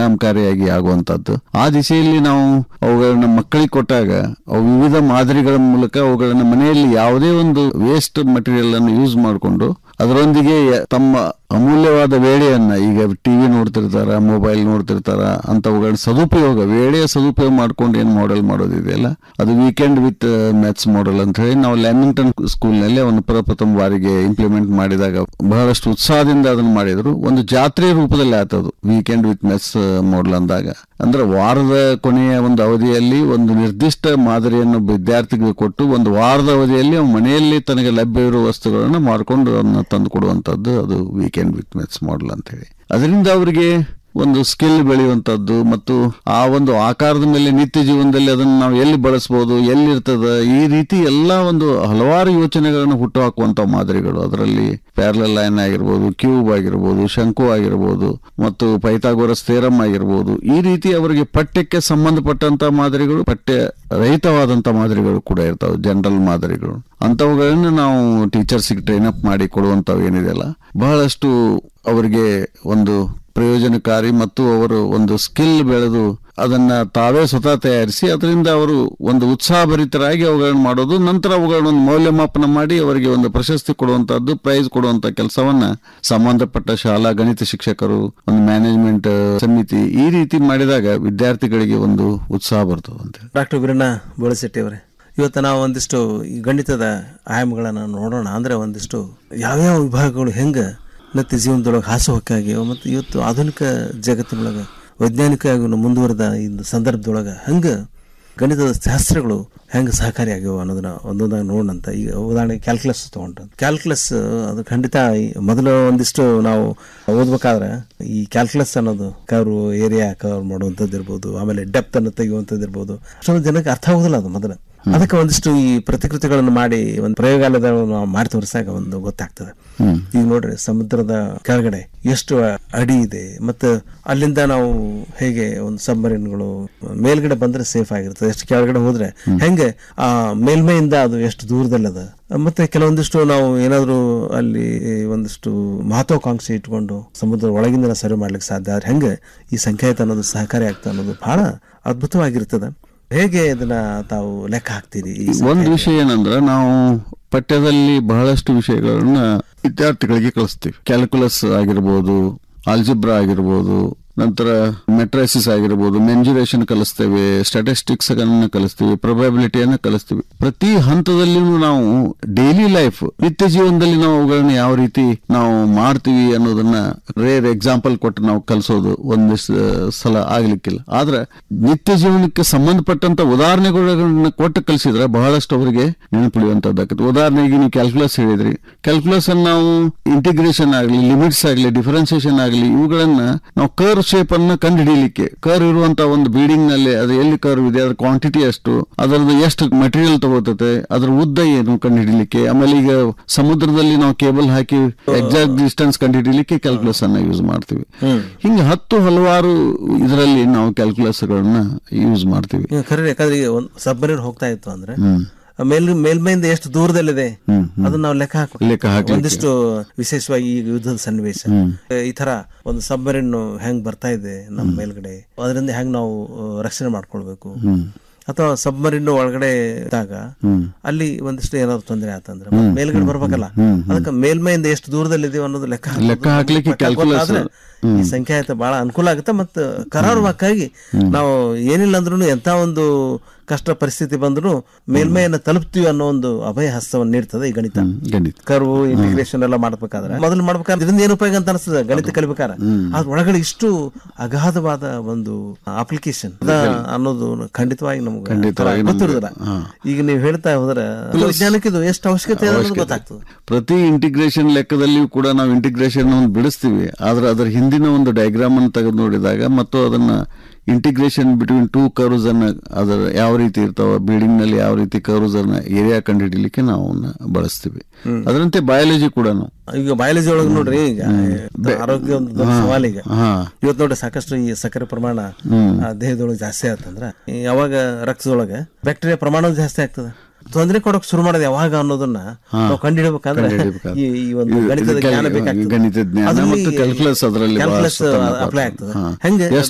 ಪರಿಣಾಮಕಾರಿಯಾಗಿ ಆಗುವಂತದ್ದು ಆ ದಿಶೆಯಲ್ಲಿ ನಾವು ಅವುಗಳನ್ನ ಮಕ್ಕಳಿಗೆ ಕೊಟ್ಟಾಗ ಅವು ವಿವಿಧ ಮಾದರಿಗಳ ಮೂಲಕ ಅವುಗಳನ್ನ ಮನೆಯಲ್ಲಿ ಯಾವುದೇ ಒಂದು ವೇಸ್ಟ್ ಮಟೀರಿಯಲ್ ಅನ್ನು ಯೂಸ್ ಮಾಡಿಕೊಂಡು ಅದರೊಂದಿಗೆ ತಮ್ಮ ಅಮೂಲ್ಯವಾದ ವೇಳೆಯನ್ನ ಈಗ ಟಿವಿ ನೋಡ್ತಿರ್ತಾರ ಮೊಬೈಲ್ ನೋಡ್ತಿರ್ತಾರ ಅಂತವುಗಳ ಸದುಪಯೋಗ ವೇಳೆಯ ಸದುಪಯೋಗ ಮಾಡ್ಕೊಂಡು ಏನ್ ಮಾಡೆಲ್ ಮಾಡೋದಿದೆಯಲ್ಲ ಅದು ವೀಕೆಂಡ್ ವಿತ್ ಮ್ಯಾಥ್ಸ್ ಮಾಡೆಲ್ ಅಂತ ಹೇಳಿ ನಾವು ಲ್ಯಾಮಿಂಗ್ಟನ್ ಸ್ಕೂಲ್ ನಲ್ಲಿ ಅವನು ಪ್ರಪ್ರಥಮ ಬಾರಿಗೆ ಇಂಪ್ಲಿಮೆಂಟ್ ಮಾಡಿದಾಗ ಬಹಳಷ್ಟು ಉತ್ಸಾಹದಿಂದ ಅದನ್ನು ಮಾಡಿದ್ರು ಒಂದು ಜಾತ್ರೆ ರೂಪದಲ್ಲಿ ಆತದು ವೀಕೆಂಡ್ ವಿತ್ ಮ್ಯಾಥ್ಸ್ ಮಾಡೆಲ್ ಅಂದಾಗ ಅಂದ್ರೆ ವಾರದ ಕೊನೆಯ ಒಂದು ಅವಧಿಯಲ್ಲಿ ಒಂದು ನಿರ್ದಿಷ್ಟ ಮಾದರಿಯನ್ನು ವಿದ್ಯಾರ್ಥಿಗಳಿಗೆ ಕೊಟ್ಟು ಒಂದು ವಾರದ ಅವಧಿಯಲ್ಲಿ ಅವ್ನ ಮನೆಯಲ್ಲಿ ತನಗೆ ಲಭ್ಯ ಇರುವ ವಸ್ತುಗಳನ್ನು ಮಾಡಿಕೊಂಡು ಅದನ್ನ ತಂದು ಕೊಡುವಂತದ್ದು ಅದು ವೀಕೆಂಡ್ ವಿತ್ ಮ್ಯಾಥ್ಸ್ ಮಾಡೆಲ್ ಅಂತ ಹೇಳಿ ಅದರಿಂದ ಅವರಿಗೆ ಒಂದು ಸ್ಕಿಲ್ ಬೆಳೆಯುವಂತದ್ದು ಮತ್ತು ಆ ಒಂದು ಆಕಾರದ ಮೇಲೆ ನಿತ್ಯ ಜೀವನದಲ್ಲಿ ಅದನ್ನು ನಾವು ಎಲ್ಲಿ ಬಳಸಬಹುದು ಎಲ್ಲಿರ್ತದ ಈ ರೀತಿ ಎಲ್ಲಾ ಒಂದು ಹಲವಾರು ಯೋಚನೆಗಳನ್ನು ಹುಟ್ಟು ಹಾಕುವಂತ ಮಾದರಿಗಳು ಅದರಲ್ಲಿ ಪ್ಯಾರಲಲ್ ಲೈನ್ ಆಗಿರ್ಬೋದು ಕ್ಯೂಬ್ ಆಗಿರ್ಬೋದು ಶಂಕು ಆಗಿರ್ಬೋದು ಮತ್ತು ಪೈಥಾಗೋರಸ್ ಥೇರಮ್ ಆಗಿರ್ಬೋದು ಈ ರೀತಿ ಅವರಿಗೆ ಪಠ್ಯಕ್ಕೆ ಸಂಬಂಧಪಟ್ಟಂತ ಮಾದರಿಗಳು ಪಠ್ಯ ರಹಿತವಾದಂತ ಮಾದರಿಗಳು ಕೂಡ ಇರ್ತಾವೆ ಜನರಲ್ ಮಾದರಿಗಳು ಅಂತವುಗಳನ್ನು ನಾವು ಟೀಚರ್ಸ್ಗೆ ಟ್ರೈನ್ ಅಪ್ ಮಾಡಿ ಕೊಡುವಂತವು ಏನಿದೆಯಲ್ಲ ಬಹಳಷ್ಟು ಅವರಿಗೆ ಒಂದು ಪ್ರಯೋಜನಕಾರಿ ಮತ್ತು ಅವರು ಒಂದು ಸ್ಕಿಲ್ ಬೆಳೆದು ಅದನ್ನ ತಾವೇ ಸ್ವತಃ ತಯಾರಿಸಿ ಅದರಿಂದ ಅವರು ಒಂದು ಉತ್ಸಾಹಭರಿತರಾಗಿ ಅವುಗಳನ್ನು ಮಾಡೋದು ನಂತರ ಅವುಗಳನ್ನ ಒಂದು ಮೌಲ್ಯಮಾಪನ ಮಾಡಿ ಅವರಿಗೆ ಒಂದು ಪ್ರಶಸ್ತಿ ಕೊಡುವಂತಹದ್ದು ಪ್ರೈಸ್ ಕೊಡುವಂತ ಕೆಲಸವನ್ನ ಸಂಬಂಧಪಟ್ಟ ಶಾಲಾ ಗಣಿತ ಶಿಕ್ಷಕರು ಒಂದು ಮ್ಯಾನೇಜ್ಮೆಂಟ್ ಸಮಿತಿ ಈ ರೀತಿ ಮಾಡಿದಾಗ ವಿದ್ಯಾರ್ಥಿಗಳಿಗೆ ಒಂದು ಉತ್ಸಾಹ ಬರ್ತದೆ ಡಾಕ್ಟರ್ ವೀರಣ್ಣ ಬೋಳಶೆಟ್ಟಿ ಅವರೇ ಇವತ್ತು ನಾವು ಒಂದಿಷ್ಟು ಈ ಗಣಿತದ ಆಯಾಮಗಳನ್ನು ನೋಡೋಣ ಅಂದ್ರೆ ಒಂದಿಷ್ಟು ಯಾವ್ಯಾವ ವಿಭಾಗಗಳು ಹೆಂಗೆ ನಿತ್ಯ ಜೀವನದೊಳಗೆ ಹಾಸುಹೊಕ್ಕಾಗಿವೆ ಮತ್ತು ಇವತ್ತು ಆಧುನಿಕ ಜಗತ್ತಿನೊಳಗೆ ವೈಜ್ಞಾನಿಕವಾಗಿ ಮುಂದುವರೆದ ಈ ಸಂದರ್ಭದೊಳಗೆ ಹೆಂಗೆ ಗಣಿತದ ಶಾಸ್ತ್ರಗಳು ಹೆಂಗೆ ಸಹಕಾರಿಯಾಗ್ಯಾವ ಅನ್ನೋದನ್ನ ಒಂದೊಂದಾಗಿ ನೋಡೋಣಂತ ಈಗ ಉದಾಹರಣೆಗೆ ಕ್ಯಾಲ್ಕುಲಸ್ ತಗೊಂಡ್ರೆ ಕ್ಯಾಲ್ಕುಲಸ್ ಅದು ಖಂಡಿತ ಈ ಮೊದಲು ಒಂದಿಷ್ಟು ನಾವು ಓದ್ಬೇಕಾದ್ರೆ ಈ ಕ್ಯಾಲ್ಕುಲಸ್ ಅನ್ನೋದು ಕರ್ವ್ ಏರಿಯಾ ಕವರ್ ಮಾಡುವಂಥದ್ದು ಇರ್ಬೋದು ಆಮೇಲೆ ಡೆಪ್ತ್ ಅನ್ನು ತೆಗೆಯುವಂಥದ್ದು ಇರ್ಬೋದು ಅಷ್ಟೊಂದು ಜನಕ್ಕೆ ಅರ್ಥ ಆಗೋದಿಲ್ಲ ಅದು ಮೊದಲು ಅದಕ್ಕೆ ಒಂದಿಷ್ಟು ಈ ಪ್ರತಿಕೃತಿಗಳನ್ನು ಮಾಡಿ ಒಂದು ಪ್ರಯೋಗಾಲಯದ ನಾವು ಮಾಡಿ ತೋರಿಸಾಗ ಒಂದು ಗೊತ್ತಾಗ್ತದೆ ಈಗ ನೋಡ್ರಿ ಸಮುದ್ರದ ಕೆಳಗಡೆ ಎಷ್ಟು ಅಡಿ ಇದೆ ಮತ್ತು ಅಲ್ಲಿಂದ ನಾವು ಹೇಗೆ ಒಂದು ಸಬ್ಮರೀನ್ಗಳು ಮೇಲ್ಗಡೆ ಬಂದ್ರೆ ಸೇಫ್ ಆಗಿರ್ತದೆ ಎಷ್ಟು ಕೆಳಗಡೆ ಹೋದ್ರೆ ಹೆಂಗೆ ಆ ಮೇಲ್ಮೈಯಿಂದ ಅದು ಎಷ್ಟು ದೂರದಲ್ಲದ ಮತ್ತೆ ಕೆಲವೊಂದಿಷ್ಟು ನಾವು ಏನಾದರೂ ಅಲ್ಲಿ ಒಂದಿಷ್ಟು ಮಹತ್ವಾಕಾಂಕ್ಷೆ ಇಟ್ಕೊಂಡು ಸಮುದ್ರ ಒಳಗಿಂದ ಸರ್ವೆ ಮಾಡ್ಲಿಕ್ಕೆ ಸಾಧ್ಯ ಆದ್ರೆ ಹೆಂಗೆ ಈ ಸಂಖ್ಯಾತ ಅನ್ನೋದು ಸಹಕಾರಿ ಆಗ್ತದೆ ಅನ್ನೋದು ಬಹಳ ಅದ್ಭುತವಾಗಿರ್ತದೆ ಹೇಗೆ ಇದನ್ನ ತಾವು ಲೆಕ್ಕ ಹಾಕ್ತೀರಿ ಈ ಒಂದು ವಿಷಯ ಏನಂದ್ರೆ ನಾವು ಪಠ್ಯದಲ್ಲಿ ಬಹಳಷ್ಟು ವಿಷಯಗಳನ್ನ ವಿದ್ಯಾರ್ಥಿಗಳಿಗೆ ಕಲಿಸ್ತೀವಿ ಕ್ಯಾಲ್ಕುಲಸ್ ಆಗಿರ್ಬೋದು ಆಲ್ಜಿಬ್ರಾ ಆಗಿರ್ಬೋದು ನಂತರ ಮೆಟ್ರೈಸಿಸ್ ಆಗಿರ್ಬೋದು ಮೆಂಜುರೇಷನ್ ಕಲಿಸ್ತೇವೆ ಸ್ಟಾಟಿಸ್ಟಿಕ್ಸ್ ಅನ್ನ ಕಲಿಸ್ತೀವಿ ಪ್ರೊಬಬಿಲಿಟಿಯನ್ನ ಕಲಿಸ್ತೀವಿ ಪ್ರತಿ ಹಂತದಲ್ಲಿನೂ ನಾವು ಡೈಲಿ ಲೈಫ್ ನಿತ್ಯ ಜೀವನದಲ್ಲಿ ನಾವು ಅವುಗಳನ್ನ ಯಾವ ರೀತಿ ನಾವು ಮಾಡ್ತೀವಿ ಅನ್ನೋದನ್ನ ರೇರ್ ಎಕ್ಸಾಂಪಲ್ ಕೊಟ್ಟು ನಾವು ಕಲಿಸೋದು ಒಂದು ಸಲ ಆಗ್ಲಿಕ್ಕಿಲ್ಲ ಆದ್ರೆ ನಿತ್ಯ ಜೀವನಕ್ಕೆ ಸಂಬಂಧಪಟ್ಟಂತ ಉದಾಹರಣೆಗಳನ್ನ ಕೊಟ್ಟು ಕಲಿಸಿದ್ರೆ ಬಹಳಷ್ಟು ಅವರಿಗೆ ನೆನಪಿಡುವಂತದ್ದಾಗುತ್ತೆ ಉದಾಹರಣೆಗೆ ನೀವು ಕ್ಯಾಲ್ಕುಲಸ್ ಹೇಳಿದ್ರಿ ಕ್ಯಾಲ್ಕುಲಸ್ ಅನ್ನು ನಾವು ಇಂಟಿಗ್ರೇಷನ್ ಆಗಲಿ ಲಿಮಿಟ್ಸ್ ಆಗಲಿ ಡಿಫರೆನ್ಸಿಯೇಷನ್ ಆಗಲಿ ಇವುಗಳನ್ನ ನಾವು ಕರ್ ಶೇಪ್ ಅನ್ನ ಕಂಡುಹಿಡಿಯಲಿಕ್ಕೆ ಕರ್ ಇರುವಂತ ಒಂದು ಬಿಲ್ಡಿಂಗ್ ನಲ್ಲಿ ಅದು ಎಲ್ಲಿ ಕರ್ವ್ ಇದೆ ಅದ್ರ ಕ್ವಾಂಟಿಟಿ ಎಷ್ಟು ಅದರದ್ದು ಎಷ್ಟು ಮಟೀರಿಯಲ್ ತಗೋತತೆ ಅದ್ರ ಉದ್ದ ಏನು ಕಂಡುಹಿಡಿಯಲಿಕ್ಕೆ ಆಮೇಲೆ ಈಗ ಸಮುದ್ರದಲ್ಲಿ ನಾವು ಕೇಬಲ್ ಹಾಕಿ ಎಕ್ಸಾಕ್ಟ್ ಡಿಸ್ಟೆನ್ಸ್ ಕಂಡುಹಿಡಿಯಲಿಕ್ಕೆ ಕ್ಯಾಲ್ಕುಲಸ್ ಅನ್ನ ಯೂಸ್ ಮಾಡ್ತೀವಿ ಹಿಂಗೆ ಹತ್ತು ಹಲವಾರು ಇದರಲ್ಲಿ ನಾವು ಕ್ಯಾಲ್ಕುಲಸ್ ಗಳನ್ನ ಯೂಸ್ ಮಾಡ್ತೀವಿ ಈಗ ಖರೀ ಯಾಕಂದ್ರೆ ಈಗ ಒಂದು ಸಬ್ಮರೀನ್ ಹೋಗ್ತಾ ಇತ್ತು ಅಂದ್ರೆ ಹ್ಮ್ ಮೇಲ್ ಮೇಲ್ಮೈಯಿಂದ ಎಷ್ಟು ದೂರದಲ್ಲಿದೆ ಹ್ಮ್, ಅದನ್ನ ನಾವು ಲೆಕ್ಕ ಹಾಕಬೇಕು ಲೆಕ್ಕ ಹಾಕ್ಲಿಕ್ಕೆ. ಒಂದಿಷ್ಟು ವಿಶೇಷವಾಗಿ ಈ ಯುದ್ಧದ ಸನ್ನಿವೇಶ ಈ ತರ ಒಂದು ಸಬ್ಮರೀನ್ ಹೆಂಗ್ ಬರ್ತಾ ಇದೆ ನಮ್ಮ ಮೇಲ್ಗಡೆ ಅದರಿಂದ ಹೆಂಗ್ ನಾವು ಆ, ರಕ್ಷಣೆ ಮಾಡ್ಕೊಳ್ಬೇಕು ಅಥವಾ ಸಬ್ಮರೀನ್ ಒಳಗಡೆ ಇದ್ದಾಗ ಅಲ್ಲಿ ಒಂದಿಷ್ಟು ಏನಾದ್ರು ತೊಂದರೆ ಆತಂದ್ರೆ ಮತ್ತೆ ಮೇಲ್ಗಡೆ ಬರ್ಬೇಕಲ್ಲ ಅದಕ್ಕೆ ಮೇಲ್ಮೈಯಿಂದ ಎಷ್ಟು ದೂರದಲ್ಲಿದೀವಿ ಅನ್ನೋದು ಲೆಕ್ಕ ಹಾಕೋದು ಲೆಕ್ಕ ಹಾಕ್ಲಿಕ್ಕೆ ಪ್ರಕಾರ calculus. ಗೊತ್ತಾದ್ರೆ ಈ ಸಂಖ್ಯಾತ ಬಹಳ ಅನುಕೂಲ ಆಗುತ್ತೆ ಮತ್ತು ಕರಾರುವಾಕ್ಕಾಗಿ ನಾವು ಏನಿಲ್ಲ ಅಂದ್ರೂ ಎಂತ ಒಂದು ಕಷ್ಟ ಪರಿಸ್ಥಿತಿ ಬಂದ್ರು ಮೇಲ್ಮೈಯನ್ನು ತಲುಪ್ತೀವಿ ಅನ್ನೋ ಒಂದು ಅಭಯ ಹಸ್ತವನ್ನು ನೀಡ್ತದೆ ಈ ಗಣಿತ ಗಣಿತ ಕರ್ವು ಇಂಟಿಗ್ರೇಷನ್ ಎಲ್ಲ ಮಾಡ್ಬೇಕಾದ್ರೆ ಮೊದಲು ಮಾಡ್ಬೇಕಾದ್ರೆ ಇದರಿಂದ ಏನು ಉಪಯೋಗ ಅಂತ ಅನಿಸ್ತದೆ ಗಣಿತ ಕಲಿಬೇಕಾದ್ರೆ ಅದ್ರ ಒಳಗಡೆ ಇಷ್ಟು ಅಗಾಧವಾದ ಒಂದು ಅಪ್ಲಿಕೇಶನ್ ಅನ್ನೋದು ಖಂಡಿತವಾಗಿ ನಮ್ಗೆ ಖಂಡಿತವಾಗಿ ನಮ್ಗೆ, ಗೊತ್ತಿರೋದಿಲ್ಲ ಈಗ ನೀವು ಹೇಳ್ತಾ ಹೋದ್ರೆ ವಿಜ್ಞಾನಕ್ಕೆ ಇದು ಎಷ್ಟು ಅವಶ್ಯಕತೆ ಇದೆ ಅನ್ನೋದು ಗೊತ್ತಾಗ್ತದೆ ಪ್ರತಿ ಇಂಟಿಗ್ರೇಷನ್ ಲೆಕ್ಕದಲ್ಲಿಯೂ ಕೂಡ ನಾವು ಇಂಟಿಗ್ರೇಷನ್ ಒಂದು ಬಿಡಿಸ್ತೀವಿ ಆದ್ರೆ ಅದರ ಹಿಂದಿನ ಒಂದು ಡಯಾಗ್ರಾಮ್ ಅನ್ನು ತೆಗೆದು ನೋಡಿದಾಗ ಮತ್ತು ಅದನ್ನ ಇಂಟಿಗ್ರೇಷನ್ ಬಿಟ್ವೀನ್ ಟೂ ಕರ್ವ್ಸ್ ಅನ್ನ ಅದರ ಯಾವ ರೀತಿ ಇರ್ತಾವ ಬಿಲ್ಡಿಂಗ್ ನಲ್ಲಿ ಯಾವ ರೀತಿ ಕರ್ವ್ಸ್ ಅನ್ನ ಏರಿಯಾ ಕಂಡುಹಿಡಿಯಲಿಕ್ಕೆ ನಾವು ಅವನ್ನ ಬಳಸ್ತೀವಿ ಅದರಂತೆ ಬಯಾಲಜಿ ಕೂಡ ಈಗ ಬಯಾಲಜಿ ಒಳಗೆ ನೋಡ್ರಿ ಈಗ ಆರೋಗ್ಯ ಒಂದು ದೊಡ್ಡ ಸವಾಲ್ ಈಗ ಹಾ ಇವತ್ತು ನೋಡಿ ಸಾಕಷ್ಟು ಈ ಸಕ್ಕರೆ ಪ್ರಮಾಣ ಆ, ದೇಹದೊಳಗೆ ಜಾಸ್ತಿ ಆತಂದ್ರ ಈ ಯಾವಾಗ ರಕ್ತದೊಳಗೆ ಬ್ಯಾಕ್ಟೀರಿಯಾ ಪ್ರಮಾಣ ಜಾಸ್ತಿ ಆಗ್ತದೆ ತೊಂದರೆ ಕೊಡಕ್ ಶುರು ಮಾಡೋದು ಯಾವಾಗ ಅನ್ನೋದನ್ನ ನಾವು ಕಂಡುಹಿಡಬೇಕಾದ್ರೆ ಕಂಡುಹಿಡಿಬೇಕಾದ್ರೆ. ಈ ಈ ಒಂದು ಇದು- ಗಣಿತದ ಇದು ಜ್ಞಾನ ಕ್ಯಾಲ್- ಬೇಕಾಗ್ತದೆ ಗಣಿತದ ಜ್ಞಾನ ಅದ್ರಲ್ಲಿ ಮತ್ತು calculus ಅದ್ರಲ್ಲಿ calculus ಬಹಳಷ್ಟು ತನ್ನ ಅಪ್ಲೈ ಪಾತ್ರ. ಆಗ್ತದೆ ಹಾ. ಹೆಂಗೆ ಎಷ್ಟು